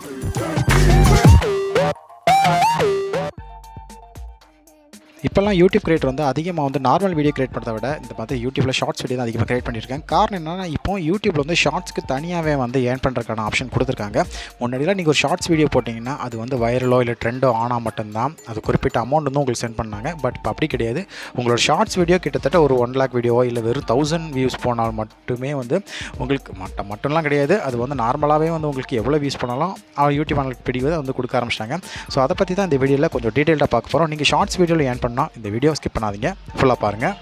இப்போல்லாம் YouTube creator வந்து அதிகமாக வந்து நார்மல் வீடியோ கிரியேட் பண்ணுறத விட இந்த மாதிரி யூடியூப்பில் ஷார்ட்ஸ் வீடியோ தான் அதிகமாக கிரியேட் பண்ணியிருக்கேன் காரணம் என்னன்னா இப்போ யூடியூப்பில் வந்து ஷார்ட்ஸ்க்கு தனியாகவே வந்து ஏர்ன் பண்ணுறதுக்கான ஆப்ஷன் கொடுத்துருக்காங்க முன்னாடிலாம் நீங்கள் ஒரு ஷார்ட்ஸ் வீடியோ போட்டிங்கன்னா அது வந்து வைரலோ இல்லை ட்ரெண்டோ ஆனால் மட்டும்தான் அது குறிப்பிட்ட அமௌண்ட் வந்து உங்களுக்கு சென்ட் பண்ணாங்க பட் இப்போ அப்படி கிடையாது உங்களோட ஷார்ட்ஸ் வீடியோ கிட்டத்தட்ட ஒரு ஒன் லேக் வீடியோ இல்லை வெறும் தௌசண்ட் வியூஸ் போனால் மட்டுமே வந்து உங்களுக்கு மட்ட மட்டும்லாம் கிடையாது அது வந்து நார்மலாகவே வந்து உங்களுக்கு எவ்வளோ வியூஸ் பண்ணாலும் அவர் யூடியூப் சேனலுக்கு பிடிவதை வந்து கொடுக்க ஆரம்பிச்சிட்டாங்க ஸோ அதை பற்றி தான் இந்த வீடியோவில் கொஞ்சம் டீட்டெயிலாக பார்க்க போகிறோம் நீங்கள் ஷார்ட்ஸ் வீடியோவில் ஏர்ன் பண்ணால் இந்த வீடியோ ஸ்கிப் பண்ணாதீங்க ஃபுல்லாக பாருங்கள்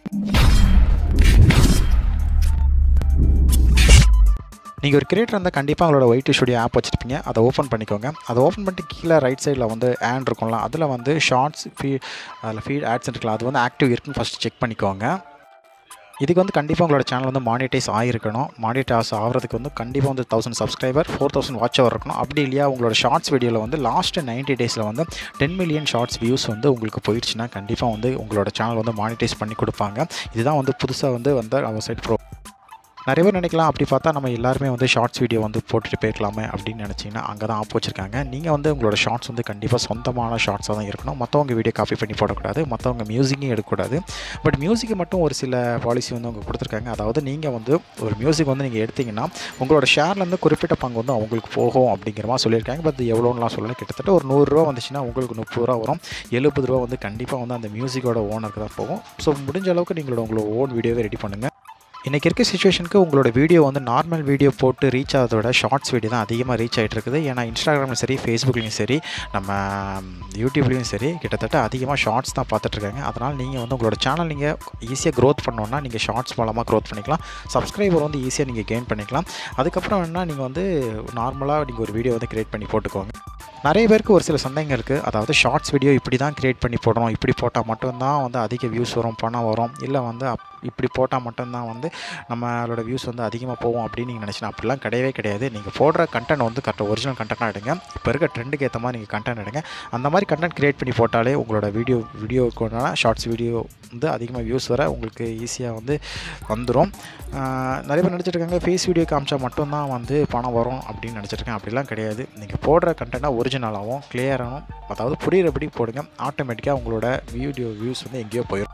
நீங்கள் ஒரு கிரியேட்டர் இருந்தால் கண்டிப்பாக உங்களோட ஒயிட் ஸ்டுடியோ ஆப் வச்சுருப்பீங்க அதை ஓப்பன் பண்ணிக்கோங்க அதை ஓப்பன் பண்ணிட்டு கீழே ரைட் சைடில் வந்து ஆண்ட் இருக்கும்ல அதில் வந்து ஷார்ட்ஸ் ஃபீ அதில் ஃபீட் ஆட்ஸ் இருக்கலாம் அது வந்து ஆக்டிவ் இருக்குன்னு ஃபஸ்ட் செக் பண்ணிக்கோங்க இதுக்கு வந்து கண்டிப்பாக உங்களோட சேனல் வந்து மானிட்டைஸ் ஆகிருக்கணும் மானிட்டைஸ் ஆகிறதுக்கு வந்து கண்டிப்பாக வந்து thousand subscriber four thousand watch hour இருக்கணும் அப்படி இல்லையா உங்களோட ஷார்ட்ஸ் வீடியோவில் வந்து லாஸ்ட்டு நைன்ட்டி டேஸில் வந்து டென் மில்லியன் ஷார்ட்ஸ் வியூஸ் வந்து உங்களுக்கு போயிடுச்சுன்னா கண்டிப்பாக வந்து உங்களோட சேனல் வந்து மானிட்டைஸ் பண்ணி கொடுப்பாங்க இதுதான் வந்து புதுசாக வந்து வந்த அவர் சைட் ப்ரோ நிறைய பேர் நினைக்கலாம் அப்படி பார்த்தா நம்ம எல்லாருமே வந்து ஷார்ட்ஸ் வீடியோ வந்து போட்டுட்டு போயிருக்கலாமே அப்படின்னு நினச்சிங்கன்னா அங்கே தான் ஆப் வச்சிருக்காங்க நீங்கள் வந்து உங்களோட ஷார்ட்ஸ் வந்து கண்டிப்பாக சொந்தமான ஷார்ட்ஸாக தான் இருக்கணும் மற்றவங்க வீடியோ காப்பி பண்ணி போடக்கூடாது மற்றவங்க மியூசிக்கையும் எடுக்கக்கூடாது பட் மியூசிக்கு மட்டும் ஒரு சில பாலிசி வந்து அவங்க கொடுத்துருக்காங்க அதாவது நீங்கள் வந்து ஒரு மியூசிக் வந்து நீங்கள் எடுத்தீங்கன்னா உங்களோட ஷேர்லேருந்து குறிப்பிட்ட பங்கு வந்து அவங்களுக்கு போகும் அப்படிங்கிற மாதிரி சொல்லியிருக்காங்க பட் எவ்வளோலாம் சொல்லலை கிட்டத்தட்ட ஒரு நூறுரூவா வந்துச்சுன்னா உங்களுக்கு முப்பது ரூபா வரும் எழுபது ரூபா வந்து கண்டிப்பாக வந்து அந்த மியூசிக்கோட ஓனருக்கு தான் போகும் ஸோ முடிஞ்ச அளவுக்கு நீங்களோட உங்களோட ஓன் வீடியோவை ரெடி பண்ணுங்கள் இன்றைக்கி இருக்க சுச்சுவேஷனுக்கு உங்களோட வீடியோ வந்து நார்மல் வீடியோ போட்டு ரீச் ஆகிறத விட ஷார்ட்ஸ் வீடியோ தான் அதிகமாக ரீச் ஆகிட்டு இருக்குது ஏன்னா இன்ஸ்டாகிராம்லையும் சரி ஃபேஸ்புக்லேயும் சரி நம்ம யூடியூப்லேயும் சரி கிட்டத்தட்ட அதிகமாக ஷார்ட்ஸ் தான் பார்த்துட்ருக்காங்க அதனால் நீங்கள் வந்து உங்களோட சேனல் நீங்கள் ஈஸியாக க்ரோத் பண்ணோன்னா நீங்கள் ஷார்ட்ஸ் மூலமாக க்ரோத் பண்ணிக்கலாம் சப்ஸ்கிரைபர் வந்து ஈஸியாக நீங்கள் கெயின் பண்ணிக்கலாம் அதுக்கப்புறம் என்ன நீங்கள் வந்து நார்மலாக நீங்கள் ஒரு வீடியோ வந்து க்ரியேட் பண்ணி போட்டுக்கோங்க நிறைய பேருக்கு ஒரு சில சந்தேகங்கள் இருக்குது அதாவது ஷார்ட்ஸ் வீடியோ இப்படி தான் க்ரியேட் பண்ணி போடணும் இப்படி போட்டால் மட்டும்தான் வந்து அதிக வியூஸ் வரும் பணம் வரும் இல்லை வந்து அப் இப்படி போட்டால் மட்டும்தான் வந்து நம்மளோட வியூஸ் வந்து அதிகமாக போகும் அப்படின்னு நீங்கள் நினச்சினா அப்படிலாம் கிடையவே கிடையாது நீங்கள் போடுற கண்டென்ட் வந்து கரெக்டாக ஒரிஜினல் கண்டென்ட்டாக எடுங்க இப்போ இருக்க ட்ரெண்டுக்கு ஏற்ற மாதிரி நீங்கள் கண்டென்ட் எடுங்க அந்த மாதிரி கண்டென்ட் க்ரியேட் பண்ணி போட்டாலே உங்களோட வீடியோ வீடியோக்கு ஷார்ட்ஸ் வீடியோ வந்து அதிகமாக வியூஸ் வர உங்களுக்கு ஈஸியாக வந்து வந்துடும் நிறைய பேர் நினச்சிட்டு இருக்காங்க ஃபேஸ் வீடியோ காமிச்சா மட்டும்தான் வந்து பணம் வரும் அப்படின்னு நினச்சிருக்கேன் அப்படிலாம் கிடையாது நீங்கள் போடுற கண்டென்ட்டாக ஒரிஜினலாகவும் கிளியராகவும் அதாவது புரிகிறபடி போடுங்க ஆட்டோமேட்டிக்காக உங்களோட வீடியோ வியூஸ் வந்து எங்கேயோ போயிடும்